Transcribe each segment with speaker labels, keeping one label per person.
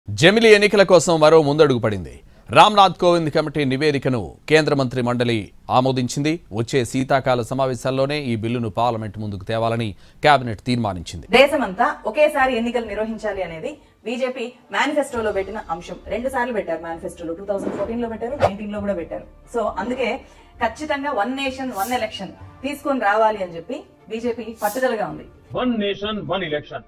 Speaker 1: జమిలి ఎన్నికల కోసం మరో ముందడుగు పడింది రామ్నాథ్ కోవింద్ కమిటీ నివేదికను కేంద్ర మంత్రి మండలి ఆమోదించింది వచ్చే శీతాకాల సమావేశాల్లోనే ఈ బిల్లును పార్లమెంట్ ముందుకు తేవాలని కేబినెట్ తీర్మానించింది
Speaker 2: దేశమంతా ఒకేసారి ఎన్నికలు నిర్వహించాలి అనేది బీజేపీ మేనిఫెస్టోలో పెట్టిన అంశం రెండు సార్లు పెట్టారు మేనిఫెస్టోలో టూ థౌసండ్ ఫోర్టీన్ లో పెట్టారు నైన్టీన్ లో కూడా పెట్టారు సో అందుకే ఖచ్చితంగా వన్ నేషన్ వన్ ఎలక్షన్ తీసుకొని రావాలి అని చెప్పి బీజేపీ పట్టుదలగా ఉంది
Speaker 3: वन नेशन वन इलेक्शन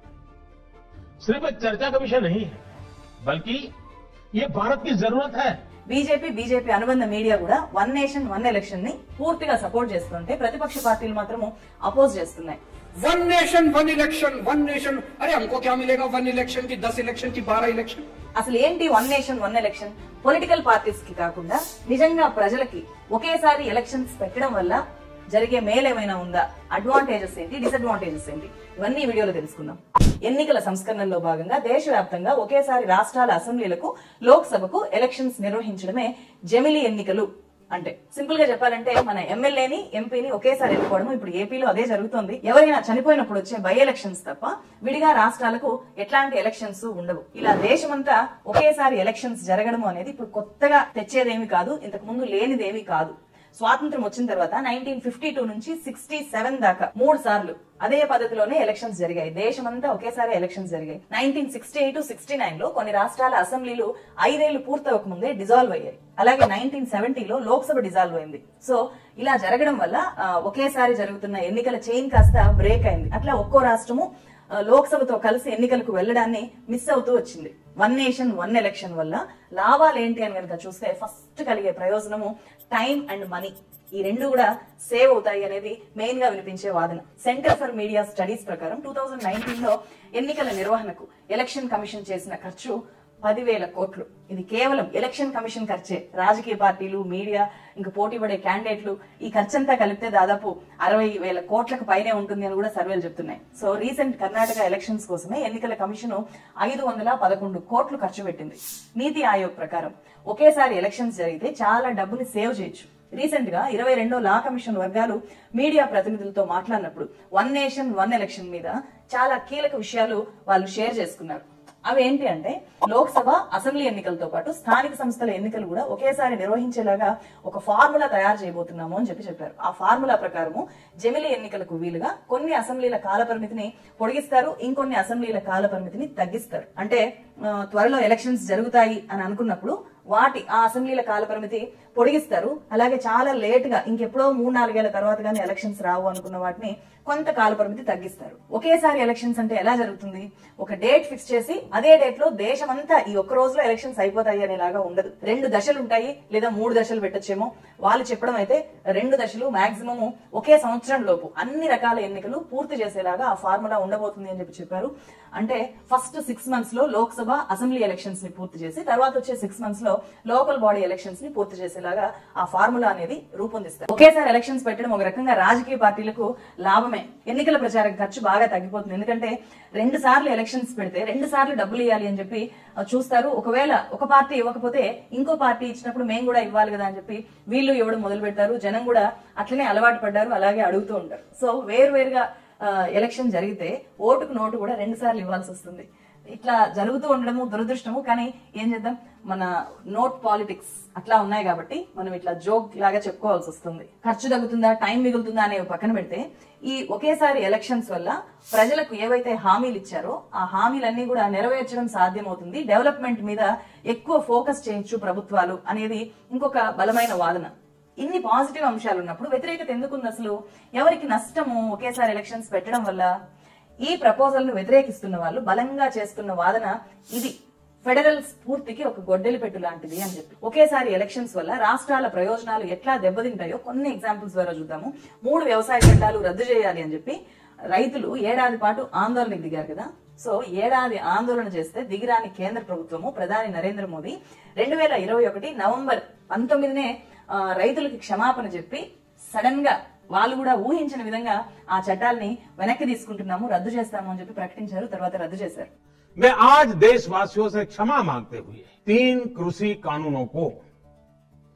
Speaker 3: सिर्फ एक चर्चा का विषय नहीं है बल्कि ये भारत की जरूरत है
Speaker 2: బీజేపీ బీజేపీ అనుబంధ మీడియా కూడా వన్ నేషన్ వన్ ఎలక్షన్ ని పూర్తిగా సపోర్ట్ చేస్తుంటే ప్రతిపక్ష పార్టీలు మాత్రము అపోజ్ చేస్తున్నాయి
Speaker 4: one nation one election one nation अरे हमको क्या मिलेगा वन इलेक्शन की दस इलेक्शन की बारह इलेक्शन
Speaker 2: అసలు ఏంటి one nation one election political parties కి కాకుండా నిజంగా ప్రజలకి ఒకేసారి ఎలక్షన్స్ పెట్టడం వల్ల జరిగే మేలేమైనా ఉందా అడ్వాంటేజెస్ ఏంటి డిసడ్వాంటేజెస్ ఏంటి ఇవన్నీ ఈ వీడియోలో తెలుసుకుందాం ఎన్నికల సంస్కరణలో భాగంగా దేశవ్యాప్తంగా ఒకేసారి రాష్ట్రాల అసెంబ్లీలకు లోక్సభకు ఎలక్షన్స్ నిర్వహించడమే జమిలి ఎన్నికలు అంటే సింపుల్ గా చెప్పాలంటే మన ఎమ్మెల్యేని ఎంపీని ఒకేసారి ఎన్నుకోవడం ఇప్పుడు ఏపీలో అదే జరుగుతోంది ఎవరైనా చనిపోయినప్పుడు వచ్చే బై ఎలక్షన్స్ తప్ప విడిగా రాష్ట్రాలకు ఎట్లాంటి ఎలక్షన్స్ ఉండవు ఇలా దేశమంతా ఒకేసారి ఎలక్షన్స్ జరగడం అనేది ఇప్పుడు కొత్తగా తెచ్చేదేమి కాదు ఇంతకు ముందు లేనిదేమీ కాదు స్వాతంత్రం వచ్చిన తర్వాత నైన్టీన్ ఫిఫ్టీ టూ నుంచి సిక్స్టీ సెవెన్ దాకా మూడు సార్లు అదే పద్ధతిలోనే ఎలక్షన్స్ జరిగాయి దేశమంతా ఒకేసారి ఎలక్షన్స్ జరిగాయి nineteen sixty eight sixty nine లో కొన్ని రాష్ట్రాల అసెంబ్లీలు ఐదేళ్లు పూర్తవక ముందే డిజాల్వ్ అయ్యాయి అలాగే నైన్టీన్ సెవెంటీలో లోక్సభ డిజాల్వ్ అయింది సో ఇలా జరగడం వల్ల ఆ, ఒకేసారి జరుగుతున్న ఎన్నికల చైన్ కాస్త బ్రేక్ అయింది అట్లా ఒక్కో రాష్ట్రము ఆ, లోక్సభతో కలిసి ఎన్నికలకు వెళ్లడాన్ని మిస్ అవుతూ వచ్చింది వన్ నేషన్ వన్ ఎలక్షన్ వల్ల లాభాలు ఏంటి అని కనుక చూస్తే ఫస్ట్ కలిగే ప్రయోజనము టైం అండ్ మనీ ఈ రెండు కూడా సేవ్ అవుతాయి అనేది మెయిన్ గా వినిపించే వాదన సెంటర్ ఫర్ మీడియా స్టడీస్ ప్రకారం టూ థౌజండ్ నైన్టీన్ లో ఎన్నికల నిర్వహణకు ఎలక్షన్ కమిషన్ చేసిన ఖర్చు పదివేల కోట్లు ఇది కేవలం ఎలక్షన్ కమిషన్ ఖర్చే రాజకీయ పార్టీలు మీడియా ఇంకా పోటీ పడే క్యాండిడేట్లు ఈ ఖర్చంతా కలిపితే దాదాపు అరవై వేల కోట్లకు పైనే ఉంటుంది అని కూడా సర్వేలు చెప్తున్నాయి సో రీసెంట్ కర్ణాటక ఎలక్షన్స్ కోసమే ఎన్నికల కమిషన్ ఐదు వందల పదకొండు కోట్లు ఖర్చు పెట్టింది నీతి ఆయోగ్ ప్రకారం ఒకేసారి ఎలక్షన్స్ జరిగితే చాలా డబ్బుని సేవ్ చేయొచ్చు రీసెంట్ గా ఇరవై రెండో లా కమిషన్ వర్గాలు మీడియా ప్రతినిధులతో మాట్లాడినప్పుడు వన్ నేషన్ వన్ ఎలక్షన్ మీద చాలా కీలక విషయాలు వాళ్ళు షేర్ చేసుకున్నారు అవి ఏంటి అంటే లోక్సభ అసెంబ్లీ ఎన్నికలతో పాటు స్థానిక సంస్థల ఎన్నికలు కూడా ఒకేసారి నిర్వహించేలాగా ఒక ఫార్ములా తయారు చేయబోతున్నాము అని చెప్పి చెప్పారు ఆ ఫార్ములా ప్రకారము జమిలి ఎన్నికలకు వీలుగా కొన్ని అసెంబ్లీల కాల పరిమితిని పొడిగిస్తారు ఇంకొన్ని అసెంబ్లీల కాల పరిమితిని తగ్గిస్తారు అంటే ఆ, త్వరలో ఎలక్షన్స్ జరుగుతాయి అని అనుకున్నప్పుడు వాటి ఆ అసెంబ్లీల కాల పరిమితి పొడిగిస్తారు అలాగే చాలా లేట్ గా ఇంకెప్పుడో మూడు నాలుగేళ్ల తర్వాత కానీ ఎలక్షన్స్ రావు అనుకున్న వాటిని కొంత కాల పరిమితి తగ్గిస్తారు ఒకేసారి ఎలక్షన్స్ అంటే ఎలా జరుగుతుంది ఒక డేట్ ఫిక్స్ చేసి అదే డేట్ లో దేశమంతా ఈ ఒక్క రోజులో ఎలక్షన్స్ అయిపోతాయి అనేలాగా ఉండదు రెండు దశలు ఉంటాయి లేదా మూడు దశలు పెట్టొచ్చేమో వాళ్ళు చెప్పడం అయితే రెండు దశలు మాక్సిమం ఒకే సంవత్సరం లోపు అన్ని రకాల ఎన్నికలు పూర్తి చేసేలాగా ఆ ఫార్ములా ఉండబోతుంది అని చెప్పి చెప్పారు అంటే ఫస్ట్ సిక్స్ మంత్స్ లో లోక్సభ అసెంబ్లీ ఎలక్షన్స్ ని పూర్తి చేసి తర్వాత వచ్చే సిక్స్ మంత్స్ లో లోకల్ బాడీ ఎలక్షన్స్ ని పూర్తి చేసేలాగా ఆ ఫార్ములా అనేది రూపొందిస్తారు ఒకేసారి ఎలక్షన్స్ పెట్టడం ఒక రకంగా రాజకీయ పార్టీలకు లాభమే ఎన్నికల ప్రచారం ఖర్చు బాగా తగ్గిపోతుంది ఎందుకంటే రెండు సార్లు ఎలక్షన్స్ పెడితే రెండు సార్లు డబ్బులు ఇవ్వాలి అని చెప్పి ఆ, చూస్తారు ఒకవేళ ఒక పార్టీ ఇవ్వకపోతే ఇంకో పార్టీ ఇచ్చినప్పుడు మేము కూడా ఇవ్వాలి కదా అని చెప్పి వీళ్ళు ఇవ్వడం మొదలు పెడతారు జనం కూడా అట్లనే అలవాటు పడ్డారు అలాగే అడుగుతూ ఉంటారు సో వేరు వేరుగా ఎలక్షన్ జరిగితే ఓటుకు నోటు కూడా రెండు సార్లు ఇవ్వాల్సి వస్తుంది ఇట్లా జరుగుతూ ఉండడము దురదృష్టము కానీ ఏం చేద్దాం మన నోట్ పాలిటిక్స్ అట్లా ఉన్నాయి కాబట్టి మనం ఇట్లా జోక్ లాగా చెప్పుకోవాల్సి వస్తుంది ఖర్చు తగ్గుతుందా టైం మిగులుతుందా అనేవి పక్కన పెడితే ఈ ఒకేసారి ఎలక్షన్స్ వల్ల ప్రజలకు ఏవైతే హామీలు ఇచ్చారో ఆ హామీలన్నీ కూడా నెరవేర్చడం సాధ్యమవుతుంది డెవలప్మెంట్ మీద ఎక్కువ ఫోకస్ చేయొచ్చు ప్రభుత్వాలు అనేది ఇంకొక బలమైన వాదన ఇన్ని పాజిటివ్ అంశాలు ఉన్నప్పుడు వ్యతిరేకత ఎందుకుంది అసలు ఎవరికి నష్టము ఒకేసారి ఎలక్షన్స్ పెట్టడం వల్ల ఈ ప్రపోజల్ ను వ్యతిరేకిస్తున్న వాళ్ళు బలంగా చేస్తున్న వాదన ఇది ఫెడరల్ స్ఫూర్తికి ఒక గొడ్డలి పెట్టు లాంటిది అని చెప్పి ఒకేసారి ఎలక్షన్స్ వల్ల రాష్ట్రాల ప్రయోజనాలు ఎట్లా దెబ్బతింటాయో కొన్ని ఎగ్జాంపుల్స్ ద్వారా చూద్దాము మూడు వ్యవసాయ చట్టాలు రద్దు చేయాలి అని చెప్పి రైతులు ఏడాది పాటు ఆందోళనకు దిగారు కదా సో ఏడాది ఆందోళన చేస్తే దిగిరాని కేంద్ర ప్రభుత్వము ప్రధాని నరేంద్ర మోదీ రెండు వేల ఇరవై ఒకటి నవంబర్ పంతొమ్మిదినే ఆ, రైతులకి క్షమాపణ చెప్పి సడన్ గా వాళ్ళు కూడా ఊహించిన విధంగా ఆ చట్టాల్ని వెనక్కి తీసుకుంటున్నాము రద్దు చేస్తాము అని చెప్పి ప్రకటించారు తర్వాత రద్దు చేశారు
Speaker 3: मैं आज देशवासियों से क्षमा मांगते हुए तीन कृषि कानूनों को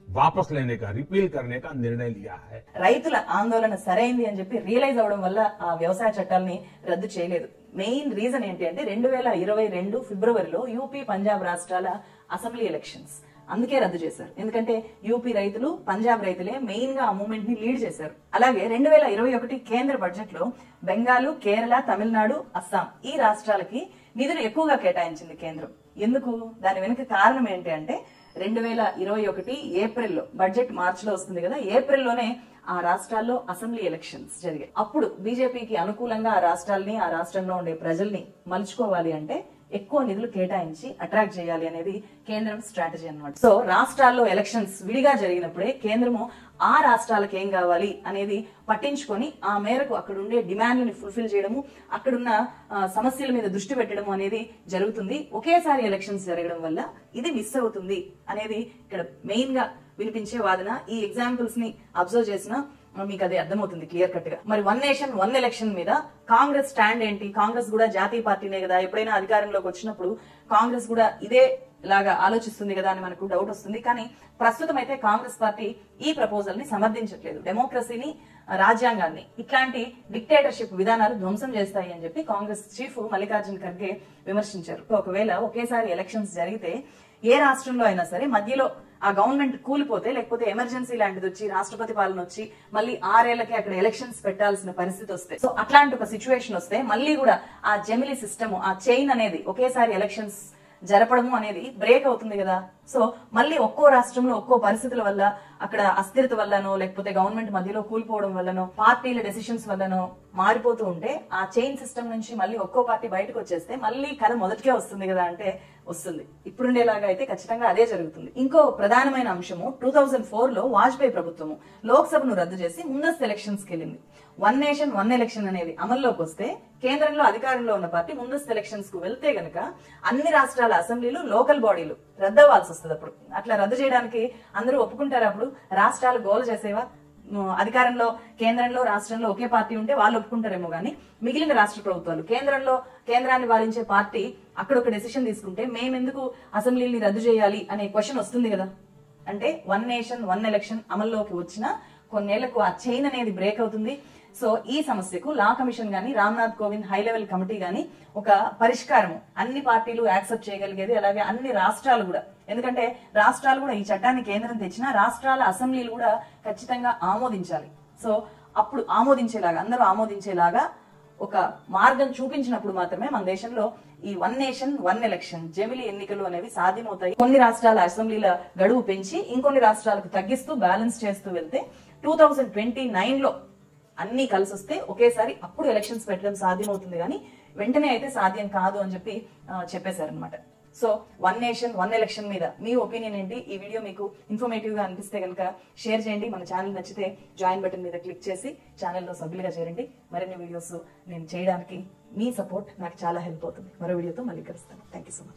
Speaker 3: वापस लेने का रिपील करने का निर्णय लिया है
Speaker 2: రైతుల ఆందోళన సరైంది అని చెప్పి రియలైజ్ అవడం వల్ల ఆ వ్యవసాయ చట్టాలని రద్దు చేయలేదు మెయిన్ రీజన్ ఏంటి అంటే రెండు వేల ఇరవై రెండు ఫిబ్రవరిలో యూపీ పంజాబ్ రాష్ట్రాల అసెంబ్లీ ఎలక్షన్స్ అందుకే రద్దు చేశారు ఎందుకంటే యూపీ రైతులు పంజాబ్ రైతులే మెయిన్ గా ఆ మూవ్మెంట్ ని లీడ్ చేశారు అలాగే రెండు వేల ఇరవై ఒకటి కేంద్ర బడ్జెట్ లో బెంగాలు కేరళ తమిళనాడు అస్సాం ఈ రాష్ట్రాలకి నిధులు ఎక్కువగా కేటాయించింది కేంద్రం ఎందుకు దాని వెనుక కారణం ఏంటి అంటే రెండు వేల ఇరవై ఒకటి ఏప్రిల్లో బడ్జెట్ మార్చ్ లో వస్తుంది కదా ఏప్రిల్లోనే ఆ రాష్ట్రాల్లో అసెంబ్లీ ఎలక్షన్స్ జరిగాయి అప్పుడు బీజేపీకి అనుకూలంగా ఆ రాష్ట్రాల్ని ఆ రాష్ట్రంలో ఉండే ప్రజల్ని మలుచుకోవాలి అంటే ఎక్కువ నిధులు కేటాయించి అట్రాక్ట్ చేయాలి అనేది కేంద్రం స్ట్రాటజీ అన్నమాట సో రాష్ట్రాల్లో ఎలక్షన్స్ విడిగా జరిగినప్పుడే కేంద్రము ఆ రాష్ట్రాలకు ఏం కావాలి అనేది పట్టించుకొని ఆ మేరకు అక్కడ ఉండే డిమాండ్లని ఫుల్ఫిల్ చేయడము అక్కడున్న ఆ, సమస్యల మీద దృష్టి పెట్టడం అనేది జరుగుతుంది ఒకేసారి ఎలక్షన్స్ జరగడం వల్ల ఇది మిస్ అవుతుంది అనేది ఇక్కడ మెయిన్ గా వినిపించే వాదన ఈ ఎగ్జాంపుల్స్ ని అబ్జర్వ్ చేసిన మీకు అది అర్థమవుతుంది క్లియర్ కట్ గా మరి వన్ నేషన్ వన్ ఎలక్షన్ మీద కాంగ్రెస్ స్టాండ్ ఏంటి కాంగ్రెస్ కూడా జాతీయ పార్టీనే కదా ఎప్పుడైనా అధికారంలోకి వచ్చినప్పుడు కాంగ్రెస్ కూడా ఇదే లాగా ఆలోచిస్తుంది కదా అని మనకు డౌట్ వస్తుంది కానీ ప్రస్తుతం అయితే కాంగ్రెస్ పార్టీ ఈ ప్రపోజల్ ని సమర్థించట్లేదు డెమోక్రసీని రాజ్యాంగాన్ని ఇట్లాంటి డిక్టేటర్షిప్ విధానాలు ధ్వంసం చేస్తాయి అని చెప్పి కాంగ్రెస్ చీఫ్ మల్లికార్జున్ ఖర్గే విమర్శించారు ఒకవేళ ఒకేసారి ఎలక్షన్స్ జరిగితే ఏ రాష్ట్రంలో అయినా సరే మధ్యలో ఆ గవర్నమెంట్ కూలిపోతే లేకపోతే ఎమర్జెన్సీ లాంటిది వచ్చి రాష్ట్రపతి పాలన వచ్చి మళ్ళీ ఆరేళ్లకి అక్కడ ఎలక్షన్స్ పెట్టాల్సిన పరిస్థితి వస్తే సో అట్లాంటి ఒక సిచ్యువేషన్ వస్తే మళ్ళీ కూడా ఆ జమిలీ సిస్టమ్ ఆ చైన్ అనేది ఒకేసారి ఎలక్షన్స్ జరపడము అనేది బ్రేక్ అవుతుంది కదా సో మళ్ళీ ఒక్కో రాష్ట్రంలో ఒక్కో పరిస్థితుల వల్ల అక్కడ అస్థిరత వల్లనో లేకపోతే గవర్నమెంట్ మధ్యలో కూలిపోవడం వల్లనో పార్టీల డెసిషన్స్ వల్లనో మారిపోతూ ఉంటే ఆ చైన్ సిస్టమ్ నుంచి మళ్ళీ ఒక్కో పార్టీ బయటకు వచ్చేస్తే మళ్ళీ కథ మొదటికే వస్తుంది కదా అంటే వస్తుంది ఇప్పుడుండేలాగా అయితే ఖచ్చితంగా అదే జరుగుతుంది ఇంకో ప్రధానమైన అంశము టూ థౌజండ్ ఫోర్ లో వాజ్పేయి ప్రభుత్వము లోక్సభను రద్దు చేసి ముందస్తు ఎలక్షన్స్ కి వెళ్ళింది వన్ నేషన్ వన్ ఎలక్షన్ అనేది అమల్లోకి వస్తే కేంద్రంలో అధికారంలో ఉన్న పార్టీ ముందస్తు ఎలక్షన్స్ కు వెళ్తే గనక అన్ని రాష్ట్రాల అసెంబ్లీలు లోకల్ బాడీలు రద్దు అవ్వాల్సి వస్తుంది అప్పుడు అట్లా రద్దు చేయడానికి అందరూ ఒప్పుకుంటారు అప్పుడు రాష్ట్రాలు గోల్ చేసేవా ఉమ్, అధికారంలో కేంద్రంలో రాష్ట్రంలో ఒకే పార్టీ ఉంటే వాళ్ళు ఒప్పుకుంటారేమో కానీ మిగిలిన రాష్ట్ర ప్రభుత్వాలు కేంద్రంలో కేంద్రాన్ని పాలించే పార్టీ అక్కడ ఒక డెసిషన్ తీసుకుంటే మేమెందుకు అసెంబ్లీని రద్దు చేయాలి అనే క్వశ్చన్ వస్తుంది కదా అంటే వన్ నేషన్ వన్ ఎలక్షన్ అమల్లోకి వచ్చిన కొన్నేళ్లకు ఆ చైన్ అనేది బ్రేక్ అవుతుంది సో ఈ సమస్యకు లా కమిషన్ గాని Ramnath Kovind high level committee గాని ఒక పరిష్కారం అన్ని పార్టీలు యాక్సెప్ట్ చేయగలిగేది అలాగే అన్ని రాష్ట్రాలు కూడా ఎందుకంటే రాష్ట్రాలు కూడా ఈ చట్టాన్ని కేంద్రం తెచ్చినా రాష్ట్రాల అసెంబ్లీలు కూడా ఖచ్చితంగా ఆమోదించాలి సో అప్పుడు ఆమోదించేలాగా అందరూ ఆమోదించేలాగా ఒక మార్గం చూపించినప్పుడు మాత్రమే మన దేశంలో ఈ వన్ నేషన్ వన్ ఎలక్షన్ జమిలి ఎన్నికలు అనేవి సాధ్యమవుతాయి కొన్ని రాష్ట్రాల అసెంబ్లీల గడువు పెంచి ఇంకొన్ని రాష్ట్రాలకు తగ్గిస్తూ బ్యాలెన్స్ చేస్తూ వెళ్తే టూ థౌజండ్ ట్వంటీ నైన్ లో అన్ని కలిసి వస్తే ఒకేసారి అప్పుడు ఎలక్షన్స్ పెట్టడం సాధ్యమవుతుంది కానీ వెంటనే అయితే సాధ్యం కాదు అని చెప్పి చెప్పేశారనమాట so one nation one election మీద మీ ఒపీనియన్ ఏంటి ఈ వీడియో మీకు ఇన్ఫర్మేటివ్ గా అనిపిస్తే కనుక షేర్ చేయండి మన ఛానల్ నచ్చితే జాయిన్ బటన్ మీద క్లిక్ చేసి ఛానల్లో సభ్యులుగా చేరండి మరిన్ని వీడియోస్ నేను చేయడానికి మీ సపోర్ట్ నాకు చాలా హెల్ప్ అవుతుంది మరో వీడియోతో మళ్ళీ కలుస్తాను థ్యాంక్ యూ సో మచ్